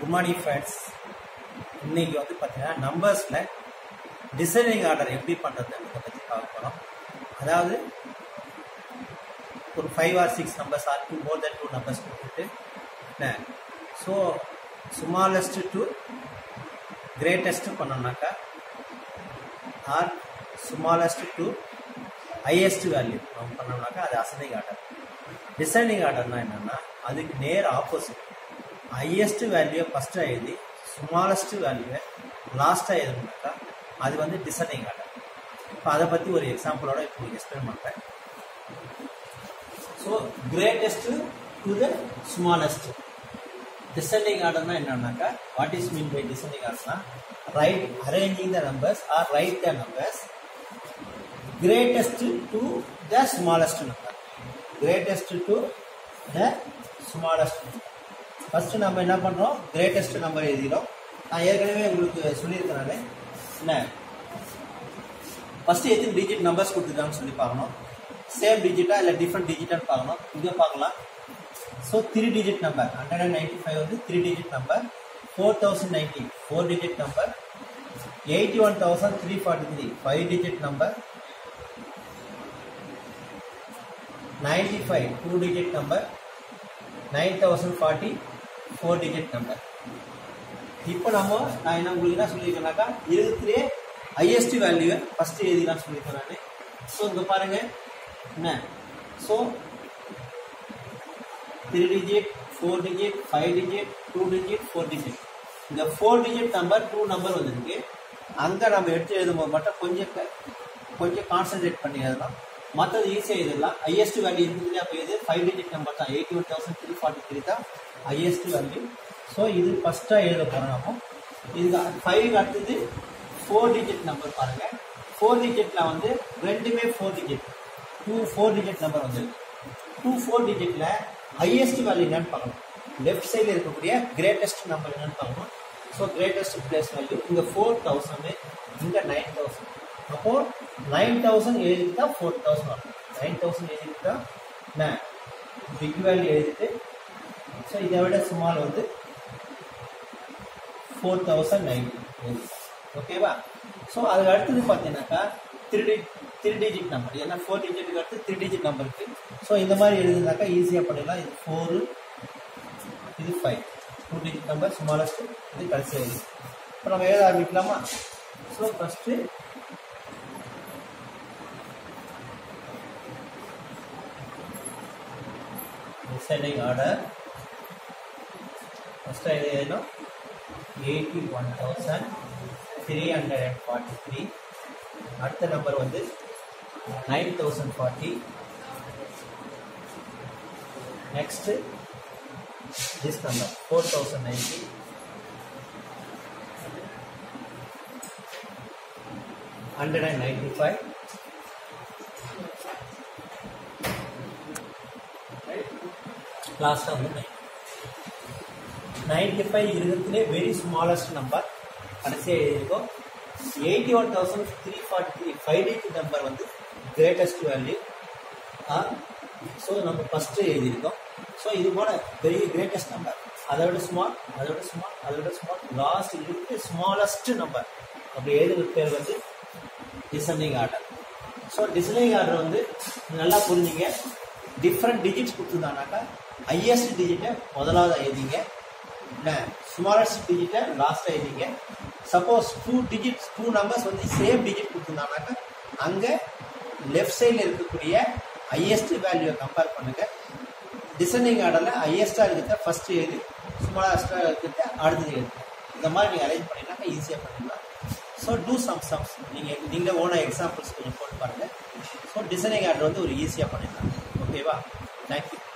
good morning friends இன்னைக்கு வந்து பார்த்தீங்கன்னா நம்பர்ஸில் டிசைனிங் ஆர்டர் எப்படி பண்ணுறதுன்றத பற்றி பார்க்க போகிறோம் அதாவது ஒரு five or six numbers or two more then two numbers போட்டுட்டு என்ன ஸோ ஸ்மாலஸ்ட் டு கிரேட்டஸ்ட் பண்ணோம்னாக்கா or smallest to highest value நம்ம பண்ணோம்னாக்கா அது அசனிங் ஆர்டர் டிசைனிங் ஆர்டர்னா என்னன்னா அதுக்கு நேர் ஆப்போசிட் ஹையஸ்ட் வேல்யூவை ஃபஸ்ட்டாக எழுதி ஸ்மாலஸ்ட் வேல்யூவை லாஸ்ட்டாக எழுதணும்னாக்கா அது வந்து டிசைனிங் ஆர்டர் இப்போ அதை பற்றி ஒரு எக்ஸாம்பிளோட இப்போ உங்களுக்கு எக்ஸ்பிளைன் பண்ணுறேன் so greatest to the smallest descending ஆர்டர்னா என்னன்னாக்கா what is mean by descending ஆர்டர்னா right arranging the numbers or right the numbers greatest to the smallest number greatest to the smallest number first நம்ம என்ன பண்ணுறோம் greatest number எழுதிடும் நான் ஏற்கனவே உங்களுக்கு சொல்லியிருக்கேன் நான் என்ன ஃபர்ஸ்ட் எத்தனை டிஜிட் நம்பர்ஸ் கொடுத்துருக்காங்கன்னு சொல்லி பார்க்கணும் சேம் டிஜிட்டா இல்லை டிஃப்ரெண்ட் டிஜிட்டான்னு பார்க்கணும் இங்கே பார்க்கலாம் so three digit number hundred and ninety five வந்து three digit number four thousand ninety four digit number eighty one thousand three forty three five digit number ninety five two digit number nine thousand forty four digit number இப்போ நம்ம நான் என்ன உங்களுக்கு என்ன சொல்லியிருக்கேனாக்கா இருக்கிறதுலே highest வேல்யூவை first எழுதிலாம் சொல்லியிருக்கேன் நான் ஸோ இங்கே பாருங்க என்ன so three digit four digit five digit two digit four digit இந்த four digit number two number வந்திருக்கு அங்கே நம்ம எடுத்து எழுதும்போது மட்டும் கொஞ்சம் க- கொஞ்சம் கான்சென்ட்ரேட் பண்ணி எழுதலாம் மற்றது ஈஸியாக எழுதலாம் ஹையஸ்ட் வேல்யூ இருக்குது அப்போ எது ஃபைவ் டிஜிட் நம்பர் தான் eighty one thousand three forty three தான் ஹையஸ்ட் வேல்யூ ஸோ இது ஃபஸ்ட்டாக எழுத போகிறோம் நம்ம இது ஃபைவ் அடுத்தது ஃபோர் டிஜிட் நம்பர் பாருங்க ஃபோர் டிஜிட்டில் வந்து ரெண்டுமே four digit two four digit number வந்துருக்கு டூ ஃபோர் டிஜிட்டில் ஹையஸ்ட் வேல்யூ என்னன்னு பார்க்கணும் லெஃப்ட் சைடில் இருக்கக்கூடிய கிரேட்டஸ்ட் நம்பர் என்னன்னு பார்க்கணும் ஸோ கிரேட்டஸ்ட் பிளேஸ் வேல்யூ இங்கே ஃபோர் தௌசண்ட் இங்கே நைன் தௌசண்ட் அப்போ நைன் தௌசண்ட் எழுதிட்டு தான் ஃபோர் தௌசண்ட் வரும் நைன் தௌசண்ட் எழுதிட்டு தான் என்ன பிக் வேல்யூ எழுதிட்டு ஸோ இதை விட ஸ்மால் வந்து ஃபோர் தௌசண்ட் நைன்டி ஓகேவா ஸோ அதுக்கு அடுத்தது பார்த்தீங்கன்னாக்கா த்ரீ டி த்ரீ டிஜிட் நம்பர் ஏன்னா ஃபோர் டிஜிட்டுக்கு அடுத்து த்ரீ டிஜிட் நம்பர் இருக்கு ஸோ இந்த மாதிரி எழுதுனாக்கா ஈஸியாக பண்ணிடலாம் இது ஃபோரு இது five two digit number smallest இது கடைசி எழுது இப்போ நம்ம எழுத ஆரம்பிக்கலாமா so first descending order first I you know 81343 அடுத்த நம்பர் வந்து 9040 next this number 4090 195 லாஸ்ட்டாக வந்து நைன் நைன்டி ஃபைவ் இருக்கிறதுலே வெரி ஸ்மாலஸ்ட் நம்பர் கடைசியாக எழுதியிருக்கோம் eighty one thousand three forty three five digit number வந்து கிரேட்டஸ்ட் வேல்யூ ஸோ நம்ம ஃபஸ்ட்டு எழுதியிருக்கோம் ஸோ இது போல பெரிய கிரேட்டஸ்ட் நம்பர் அதை விட ஸ்மால் அதை விட ஸ்மால் அதை விட ஸ்மால் லாஸ்ட் இருக்கு ஸ்மாலஸ்ட் நம்பர் அப்படி எழுதுகிற பேர் வந்து descending order so descending order வந்து நல்லா புரிஞ்சுங்க டிஃப்ரெண்ட் டிஜிட்ஸ் கொடுத்துருந்தாங்கனாக்கா ஹையஸ்ட் டிஜிட்டை முதலாவது எழுதிங்க என்ன ஸ்மாலஸ்ட் டிஜிட்டை லாஸ்ட்டாக எழுதிங்க suppose two digits two numbers வந்து சேம் டிஜிட் கொடுத்துருந்தாங்கனாக்கா அங்கே லெஃப்ட் சைடில் இருக்கக்கூடிய ஹையஸ்ட் வேல்யூவை கம்பேர் பண்ணுங்க டிசெண்டிங் ஆர்டரில் ஹையஸ்ட்டாக இருக்கிறத ஃபர்ஸ்ட் எழுதி ஸ்மாலஸ்ட்டாக இருக்கிறத அடுத்தது எழுது இந்த மாதிரி நீங்கள் அரேஞ்ச் பண்ணிங்கனாக்கா ஈஸியாக பண்ணிடலாம் ஸோ டூ சம் சம்ஸ் நீங்கள் நீங்களே ஓனாக எக்ஸாம்பிள்ஸ் கொஞ்சம் போட்டு பாருங்கள் ஸோ டிசைனிங் ஆர்டர் வந்து ஒரு ஈஸியாக பண்ணிடலாம் ஓகேவா தேங்க்யூ